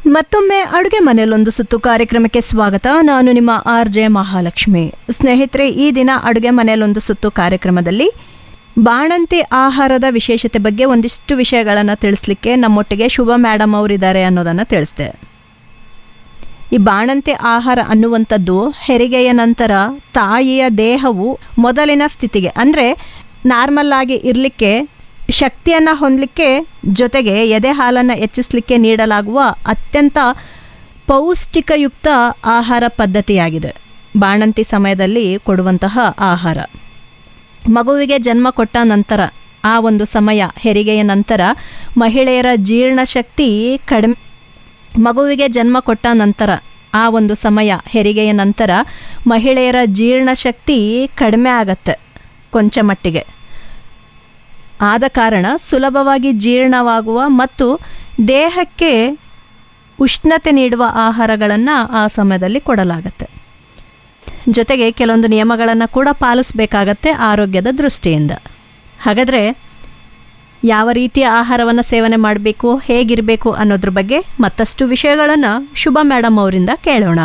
ಮತ್ತೊಮ್ಮೆ ಅಡುಗೆ ಮನೆಯಲ್ಲೊಂದು ಸುತ್ತು ಕಾರ್ಯಕ್ರಮಕ್ಕೆ ಸ್ವಾಗತ ನಾನು ನಿಮ್ಮ ಆರ್ ಜೆ ಮಹಾಲಕ್ಷ್ಮಿ ಸ್ನೇಹಿತರೆ ಈ ದಿನ ಅಡುಗೆ ಮನೆಯಲ್ಲೊಂದು ಸುತ್ತು ಕಾರ್ಯಕ್ರಮದಲ್ಲಿ ಬಾಣಂತಿ ಆಹಾರದ ವಿಶೇಷತೆ ಬಗ್ಗೆ ಒಂದಿಷ್ಟು ವಿಷಯಗಳನ್ನು ತಿಳಿಸ್ಲಿಕ್ಕೆ ನಮ್ಮೊಟ್ಟಿಗೆ ಶುಭ ಮೇಡಮ್ ಅವರಿದ್ದಾರೆ ಅನ್ನೋದನ್ನು ತಿಳಿಸ್ದೆ ಈ ಬಾಣಂತಿ ಆಹಾರ ಅನ್ನುವಂಥದ್ದು ಹೆರಿಗೆಯ ನಂತರ ತಾಯಿಯ ದೇಹವು ಮೊದಲಿನ ಸ್ಥಿತಿಗೆ ಅಂದರೆ ನಾರ್ಮಲ್ ಆಗಿ ಇರಲಿಕ್ಕೆ ಶಕ್ತಿಯನ್ನು ಹೊಂದಲಿಕ್ಕೆ ಜೊತೆಗೆ ಎದೆ ಹಾಲನ್ನು ಹೆಚ್ಚಿಸಲಿಕ್ಕೆ ನೀಡಲಾಗುವ ಅತ್ಯಂತ ಪೌಷ್ಟಿಕಯುಕ್ತ ಆಹಾರ ಪದ್ಧತಿಯಾಗಿದೆ ಬಾಣಂತಿ ಸಮಯದಲ್ಲಿ ಕೊಡುವಂತಹ ಆಹಾರ ಮಗುವಿಗೆ ಜನ್ಮ ಕೊಟ್ಟ ನಂತರ ಆ ಒಂದು ಸಮಯ ಹೆರಿಗೆಯ ನಂತರ ಮಹಿಳೆಯರ ಜೀರ್ಣಶಕ್ತಿ ಕಡಿಮೆ ಮಗುವಿಗೆ ಜನ್ಮ ಕೊಟ್ಟ ನಂತರ ಆ ಒಂದು ಸಮಯ ಹೆರಿಗೆಯ ನಂತರ ಮಹಿಳೆಯರ ಜೀರ್ಣಶಕ್ತಿ ಕಡಿಮೆ ಆಗತ್ತೆ ಕೊಂಚ ಮಟ್ಟಿಗೆ ಆದ ಕಾರಣ ಸುಲಭವಾಗಿ ಜೀರ್ಣವಾಗುವ ಮತ್ತು ದೇಹಕ್ಕೆ ಉಷ್ಣತೆ ನೀಡುವ ಆಹಾರಗಳನ್ನು ಆ ಸಮಯದಲ್ಲಿ ಕೊಡಲಾಗತ್ತೆ ಜೊತೆಗೆ ಕೆಲವೊಂದು ನಿಯಮಗಳನ್ನು ಕೂಡ ಪಾಲಿಸಬೇಕಾಗತ್ತೆ ಆರೋಗ್ಯದ ದೃಷ್ಟಿಯಿಂದ ಹಾಗಾದರೆ ಯಾವ ರೀತಿಯ ಆಹಾರವನ್ನು ಸೇವನೆ ಮಾಡಬೇಕು ಹೇಗಿರಬೇಕು ಅನ್ನೋದ್ರ ಬಗ್ಗೆ ಮತ್ತಷ್ಟು ವಿಷಯಗಳನ್ನು ಶುಭ ಮೇಡಮ್ ಅವರಿಂದ ಕೇಳೋಣ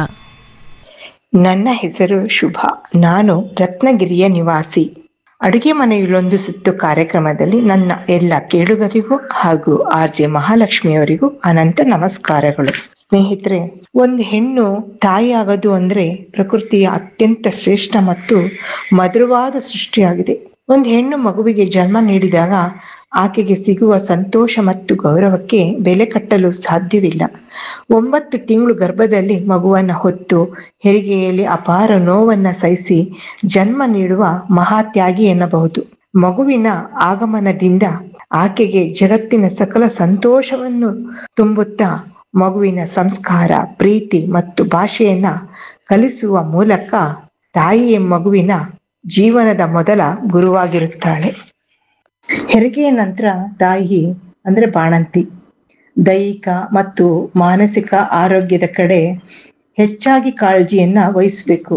ನನ್ನ ಹೆಸರು ಶುಭ ನಾನು ರತ್ನಗಿರಿಯ ನಿವಾಸಿ ಅಡುಗೆ ಮನೆಯಲ್ಲೊಂದು ಸುತ್ತು ಕಾರ್ಯಕ್ರಮದಲ್ಲಿ ನನ್ನ ಎಲ್ಲ ಕೇಳುಗರಿಗೂ ಹಾಗೂ ಆರ್ ಜೆ ಮಹಾಲಕ್ಷ್ಮಿಯವರಿಗೂ ಅನಂತ ನಮಸ್ಕಾರಗಳು ಸ್ನೇಹಿತರೆ ಒಂದು ಹೆಣ್ಣು ತಾಯಿಯಾಗೋದು ಅಂದ್ರೆ ಪ್ರಕೃತಿಯ ಅತ್ಯಂತ ಶ್ರೇಷ್ಠ ಮತ್ತು ಮಧುರವಾದ ಸೃಷ್ಟಿಯಾಗಿದೆ ಒಂದು ಹೆಣ್ಣು ಮಗುವಿಗೆ ಜನ್ಮ ನೀಡಿದಾಗ ಆಕೆಗೆ ಸಿಗುವ ಸಂತೋಷ ಮತ್ತು ಗೌರವಕ್ಕೆ ಬೆಲೆ ಕಟ್ಟಲು ಸಾಧ್ಯವಿಲ್ಲ ಒಂಬತ್ತು ತಿಂಗಳು ಗರ್ಭದಲ್ಲಿ ಮಗುವನ್ನ ಹೊತ್ತು ಹೆರಿಗೆಯಲ್ಲಿ ಅಪಾರ ನೋವನ್ನ ಸಹಿಸಿ ಜನ್ಮ ನೀಡುವ ಮಹಾತ್ಯಾಗಿ ಎನ್ನಬಹುದು ಮಗುವಿನ ಆಗಮನದಿಂದ ಆಕೆಗೆ ಜಗತ್ತಿನ ಸಕಲ ಸಂತೋಷವನ್ನು ತುಂಬುತ್ತಾ ಮಗುವಿನ ಸಂಸ್ಕಾರ ಪ್ರೀತಿ ಮತ್ತು ಭಾಷೆಯನ್ನ ಕಲಿಸುವ ಮೂಲಕ ತಾಯಿಯ ಮಗುವಿನ ಜೀವನದ ಮೊದಲ ಗುರುವಾಗಿರುತ್ತಾಳೆ ಹೆರಿಗೆಯ ನಂತರ ತಾಯಿ ಅಂದ್ರೆ ಬಾಣಂತಿ ದೈಹಿಕ ಮತ್ತು ಮಾನಸಿಕ ಆರೋಗ್ಯದ ಕಡೆ ಹೆಚ್ಚಾಗಿ ಕಾಳಜಿಯನ್ನ ವಹಿಸಬೇಕು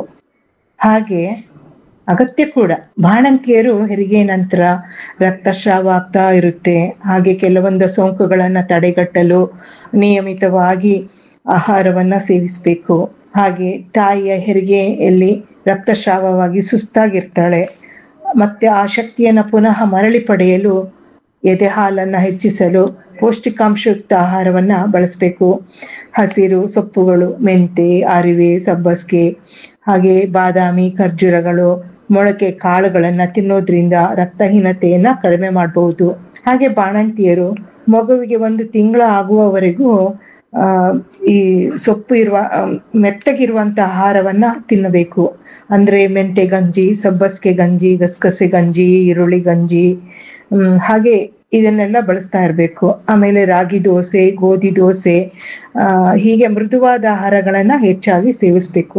ಹಾಗೆ ಅಗತ್ಯ ಕೂಡ ಬಾಣಂತಿಯರು ಹೆರಿಗೆಯ ನಂತರ ರಕ್ತಸ್ರಾವ ಆಗ್ತಾ ಇರುತ್ತೆ ಹಾಗೆ ಕೆಲವೊಂದು ಸೋಂಕುಗಳನ್ನ ತಡೆಗಟ್ಟಲು ನಿಯಮಿತವಾಗಿ ಆಹಾರವನ್ನ ಸೇವಿಸಬೇಕು ಹಾಗೆ ತಾಯಿಯ ಹೆರಿಗೆಯಲ್ಲಿ ರಕ್ತಸ್ರಾವವಾಗಿ ಸುಸ್ತಾಗಿರ್ತಾಳೆ ಮತ್ತೆ ಆ ಶಕ್ತಿಯನ್ನ ಪುನಃ ಮರಳಿ ಪಡೆಯಲು ಎದೆ ಹಾಲನ್ನ ಹೆಚ್ಚಿಸಲು ಪೌಷ್ಟಿಕಾಂಶಯುಕ್ತ ಆಹಾರವನ್ನ ಬಳಸಬೇಕು ಹಸಿರು ಸೊಪ್ಪುಗಳು ಮೆಂತೆ ಅರಿವೆ ಸಬ್ಬಸ್ಗೆ ಹಾಗೆ ಬಾದಾಮಿ ಖರ್ಜೂರಗಳು ಮೊಳಕೆ ಕಾಳುಗಳನ್ನ ತಿನ್ನೋದ್ರಿಂದ ರಕ್ತಹೀನತೆಯನ್ನ ಕಡಿಮೆ ಮಾಡಬಹುದು ಹಾಗೆ ಬಾಣಂತಿಯರು ಮಗುವಿಗೆ ಒಂದು ತಿಂಗಳ ಆಗುವವರೆಗೂ ಆ ಈ ಸೊಪ್ಪು ಇರುವ ಮೆತ್ತಗಿರುವಂತ ಆಹಾರವನ್ನ ತಿನ್ನಬೇಕು ಅಂದ್ರೆ ಮೆಂತೆ ಗಂಜಿ ಸಬ್ಬಸ್ಗೆ ಗಂಜಿ ಗಸಗಸೆ ಗಂಜಿ ಈರುಳ್ಳಿ ಗಂಜಿ ಹ್ಮ್ ಹಾಗೆ ಇದನ್ನೆಲ್ಲ ಬಳಸ್ತಾ ಇರಬೇಕು ಆಮೇಲೆ ರಾಗಿ ದೋಸೆ ಗೋಧಿ ದೋಸೆ ಆ ಹೀಗೆ ಮೃದುವಾದ ಆಹಾರಗಳನ್ನ ಹೆಚ್ಚಾಗಿ ಸೇವಿಸ್ಬೇಕು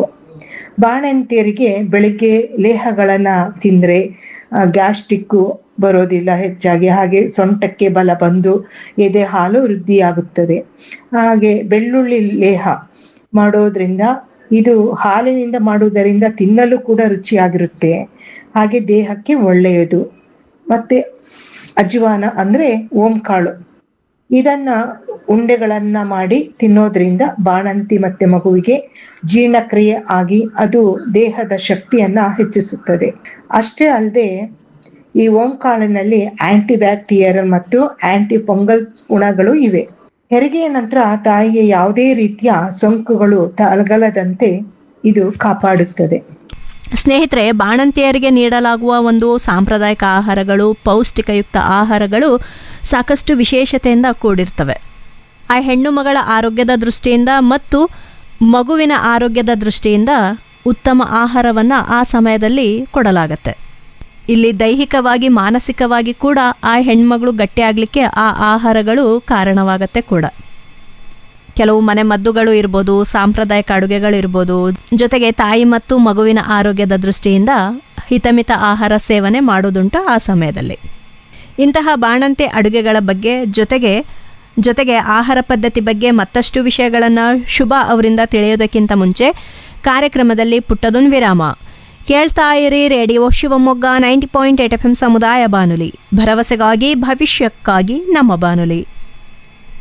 ಬಾಣಂತಿಯರಿಗೆ ಬೆಳಿಗ್ಗೆ ಲೇಹಗಳನ್ನ ತಿಂದ್ರೆ ಗ್ಯಾಸ್ಟ್ರಿಕ್ಕು ಬರೋದಿಲ್ಲ ಹೆಚ್ಚಾಗಿ ಹಾಗೆ ಸೊಂಟಕ್ಕೆ ಬಲ ಬಂದು ಎದೆ ಹಾಲು ವೃದ್ಧಿಯಾಗುತ್ತದೆ ಹಾಗೆ ಬೆಳ್ಳುಳ್ಳಿ ಲೇಹ ಮಾಡೋದ್ರಿಂದ ಇದು ಹಾಲಿನಿಂದ ಮಾಡುವುದರಿಂದ ತಿನ್ನಲು ಕೂಡ ರುಚಿಯಾಗಿರುತ್ತೆ ಹಾಗೆ ದೇಹಕ್ಕೆ ಒಳ್ಳೆಯದು ಮತ್ತೆ ಅಜ್ವಾನ ಅಂದ್ರೆ ಓಂಕಾಳು ಇದನ್ನ ಉಂಡೆಗಳನ್ನ ಮಾಡಿ ತಿನ್ನೋದ್ರಿಂದ ಬಾಣಂತಿ ಮತ್ತೆ ಮಗುವಿಗೆ ಜೀರ್ಣಕ್ರಿಯೆ ಆಗಿ ಅದು ದೇಹದ ಶಕ್ತಿಯನ್ನ ಹೆಚ್ಚಿಸುತ್ತದೆ ಅಷ್ಟೇ ಅಲ್ಲದೆ ಈ ಓಂಕಾಳಿನಲ್ಲಿ ಆಂಟಿ ಬ್ಯಾಕ್ಟೀರಿಯಲ್ ಮತ್ತು ಆಂಟಿ ಫಂಗಲ್ಸ್ ಗುಣಗಳು ಇವೆ ಹೆರಿಗೆಯ ನಂತರ ತಾಯಿಗೆ ಯಾವುದೇ ರೀತಿಯ ಸೋಂಕುಗಳು ತಲಗಲದಂತೆ ಇದು ಕಾಪಾಡುತ್ತದೆ ಸ್ನೇಹಿತರೆ ಬಾಣಂತಿಯರಿಗೆ ನೀಡಲಾಗುವ ಒಂದು ಸಾಂಪ್ರದಾಯಿಕ ಆಹಾರಗಳು ಪೌಷ್ಟಿಕಯುಕ್ತ ಆಹಾರಗಳು ಸಾಕಷ್ಟು ವಿಶೇಷತೆಯಿಂದ ಕೂಡಿರ್ತವೆ ಆ ಹೆಣ್ಣು ಮಗಳ ಆರೋಗ್ಯದ ದೃಷ್ಟಿಯಿಂದ ಮತ್ತು ಮಗುವಿನ ಆರೋಗ್ಯದ ದೃಷ್ಟಿಯಿಂದ ಉತ್ತಮ ಆಹಾರವನ್ನು ಆ ಸಮಯದಲ್ಲಿ ಕೊಡಲಾಗತ್ತೆ ಇಲ್ಲಿ ದೈಹಿಕವಾಗಿ ಮಾನಸಿಕವಾಗಿ ಕೂಡ ಆ ಹೆಣ್ಮಗಳು ಗಟ್ಟಿಯಾಗಲಿಕ್ಕೆ ಆ ಆಹಾರಗಳು ಕಾರಣವಾಗತ್ತೆ ಕೂಡ ಕೆಲವು ಮನೆ ಮದ್ದುಗಳು ಇರ್ಬೋದು ಸಾಂಪ್ರದಾಯಿಕ ಅಡುಗೆಗಳು ಇರ್ಬೋದು ಜೊತೆಗೆ ತಾಯಿ ಮತ್ತು ಮಗುವಿನ ಆರೋಗ್ಯದ ದೃಷ್ಟಿಯಿಂದ ಹಿತಮಿತ ಆಹಾರ ಸೇವನೆ ಮಾಡೋದುಂಟು ಆ ಸಮಯದಲ್ಲಿ ಇಂತಹ ಬಾಣಂತಿ ಅಡುಗೆಗಳ ಬಗ್ಗೆ ಜೊತೆಗೆ ಜೊತೆಗೆ ಆಹಾರ ಪದ್ಧತಿ ಬಗ್ಗೆ ಮತ್ತಷ್ಟು ವಿಷಯಗಳನ್ನು ಶುಭ ಅವರಿಂದ ತಿಳಿಯೋದಕ್ಕಿಂತ ಮುಂಚೆ ಕಾರ್ಯಕ್ರಮದಲ್ಲಿ ಪುಟ್ಟದೊಂದು ವಿರಾಮ ಕೇಳ್ತಾ ಇರಿ radio Shivamogga ninety point eight F M ಸಮುದಾಯ ಬಾನುಲಿ ಭರವಸೆಗಾಗಿ ಭವಿಷ್ಯಕ್ಕಾಗಿ ನಮ್ಮ ಬಾನುಲಿ